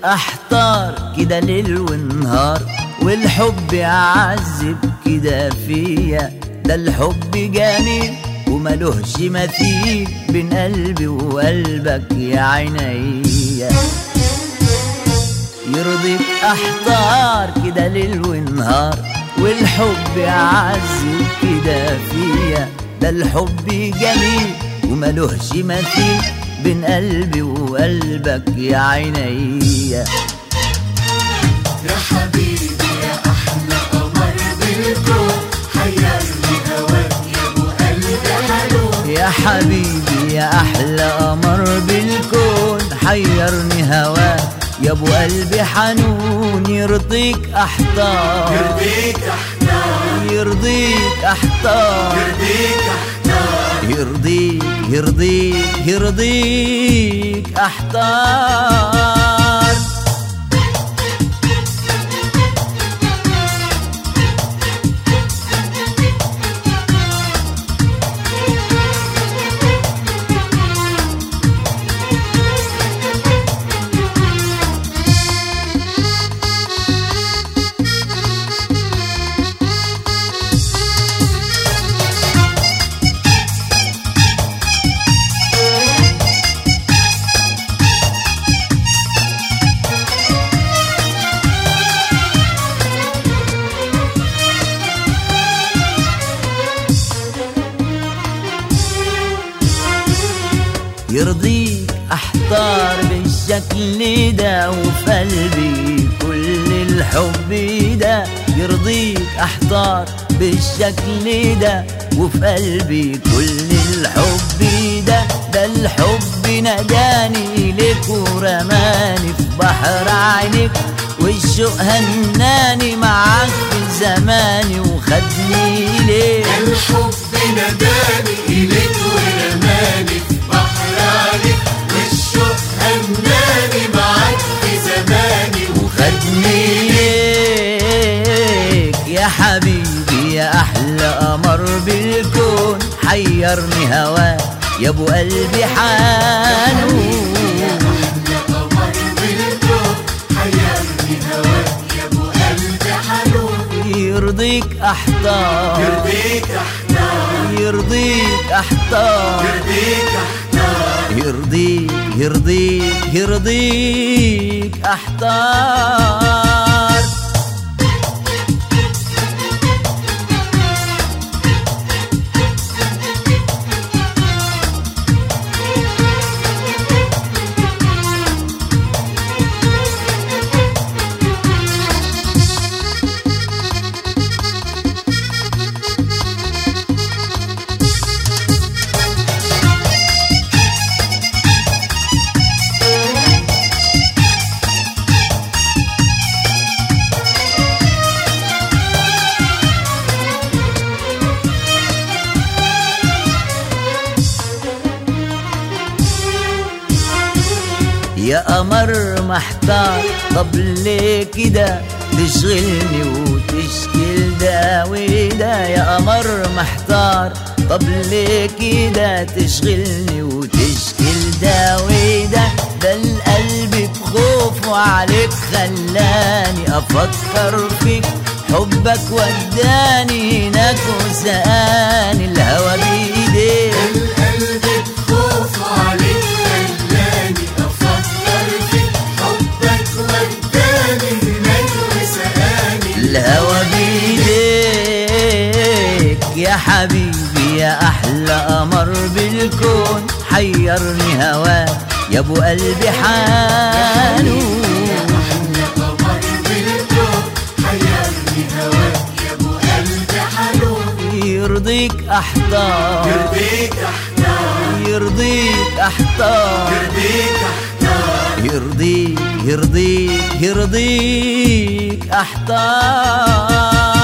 احتار كده ليل ونهار والحب يعذب كده فيا ده الحب جميل وملوهش مثيل بين قلبي وقلبك يا عينيا يرضيك احتار كده ليل ونهار والحب يعذب كده فيا ده الحب جميل وملوهش مثيل بين قلبي وقلبك يا عينيا يا حبيبي يا احلى قمر بالكون حيرني هواك يا ابو قلب حلو يا حبيبي يا احلى قمر بالكون حيرني هواك يا ابو قلبي حنون يرضيك احتار يرضيك احتار يرضيك احتار يرضيك احتار يرضيك يرضيك يرضيك احتار يرضيك احتار بالشكل ده وفي قلبي كل الحب ده يرضيك احتار بالشكل ده وفي قلبي كل الحب ده ده الحب نجاني لك ورماني في بحر عينك والشوق هناني معاك في زماني وخدني ليه الحب ناداني إليك ورماني في بحر عليك والشوق هناني معاك في زماني خدني ليك يا حبيبي يا احلى قمر بالكون حيرني هواك يا ابو قلبي حنون أحلى قمر بالكون حيرني هواك يا ابو قلب حلو يرضيك احتار يرضيك احتار يرضيك احتار يرضيك احتار يرضيك يرضيك يرضيك احتار يا قمر محتار طب ليه كده تشغلني وتشكل ده وده يا قمر محتار طب ليه كده تشغلني وتشكل ده وده ده القلب بخوفه عليك خلاني افكر فيك حبك وداني هناك وسقاني الهوى بايديك القلب بخوف عليك خلاني افكر فيك حبك وداني هناك وسقاني الهوى بيديك يا حبيبي يا احلى قمر بالكون حيرني هواك يا ابو قلبي حنون احلى قمر بالكون حيرني هواك يا ابو قلب حلو يرضيك احتار يرضيك احتار يرضيك احتار يرضيك احتار يرضيك يرضيك يرضيك احتار